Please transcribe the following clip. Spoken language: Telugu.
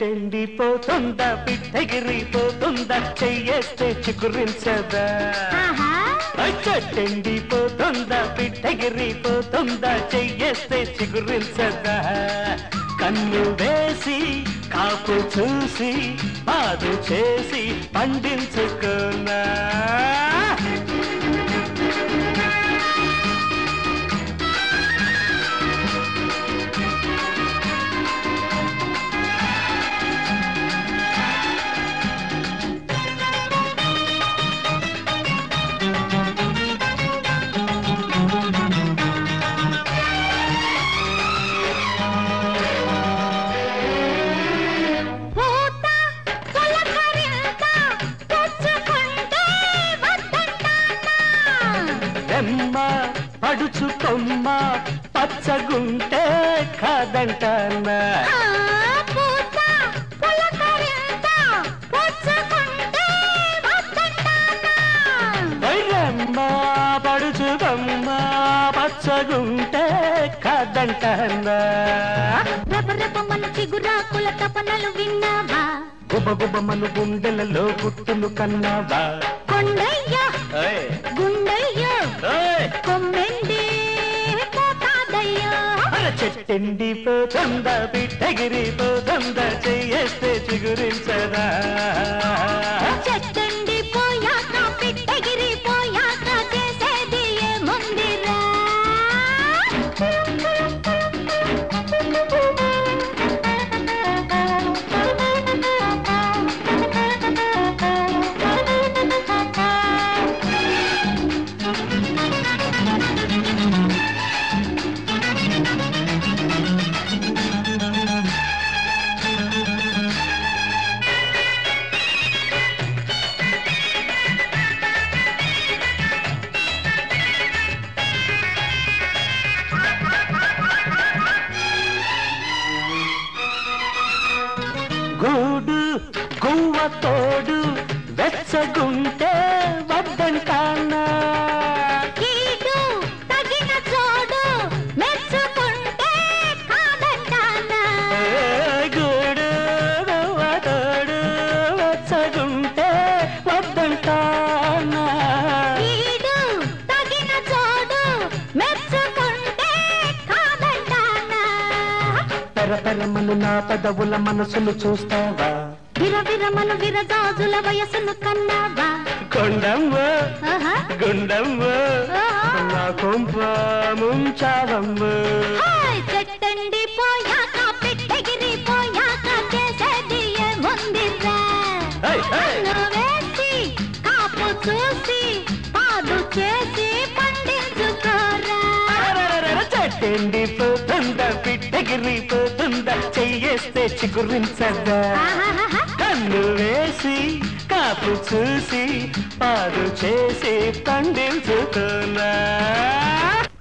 చెట్టెండిపోతుందా పిట్టగిరిపోతుందా చెయ్యేస్తే చిగురించదా ఆహా చెట్టెండిపోతుందా పిట్టగిరిపోతుందా చెయ్యేస్తే చిగురించదా కన్ను వేసి కాపు చూసి పాదు చేసి పండించుకున్నా పూత పులకరింత పుచ్చుకుంటే వద్దంటానా రెమ్మ పడుచు కొమ్మ పచ్చగుంటే కాదంటానా ఆ పూత పులకరింత పుచ్చుకుంటే వద్దంటానా రెమ్మ పడుచు కొమ్మ పచ్చగుంటే కాదంటానా రెప రెప మన చిగురాకుల తపనలు విన్నావా గుబ గుబ మను గుండెలలో గుట్టును కన్నావా కొండయ్య ఓయ్, గుండయ్య ఓయ్. కొమ్మెండి పోతాదయ్యా అర చెట్టెండి పోతుందా పిట్టగిరిపోతుందా చెయ్యేస్తే చిగురించదా చెట్టండి పోయాక పిట్టగిరి పోయాక చేసేది ఏముందిరా గూడు గువ్వ తోడు వెచ్చగుంటే వద్దంటానా కీడు తగిన చోడు మెచ్చుకుంటే కాదంటానా ఏ గూడు గువ్వ తోడు వెచ్చగుంటే వద్దంటానా కీడు తగిన చోడు మెచ్చుకుంటే కాదంటానా పెరపెరమను నా పెదవుల మనసును చూస్తావా విరవిరమన విరజాజుల వయసును కన్నావా కొండమ్మ ఆహా. గుండమ్మ ఆహా. నా కొంప ముంచావమ్మ హాయ్ చెట్టండి పోయాక పిట్టగిరి పోయాక చేసేది ఏముందిరా హై, హై. కన్ను వేసి కాపు చూసి పాదు చేసి పండించుకోరా అరరరర చెట్టెండి పోతుందా పిట్టగిరి పోతుందా చెయ్యేస్తే చిగురించదా ఆహాహాహా. కన్ను వేసి కాపు చూసి పాడు చేసి పండించుకున్నా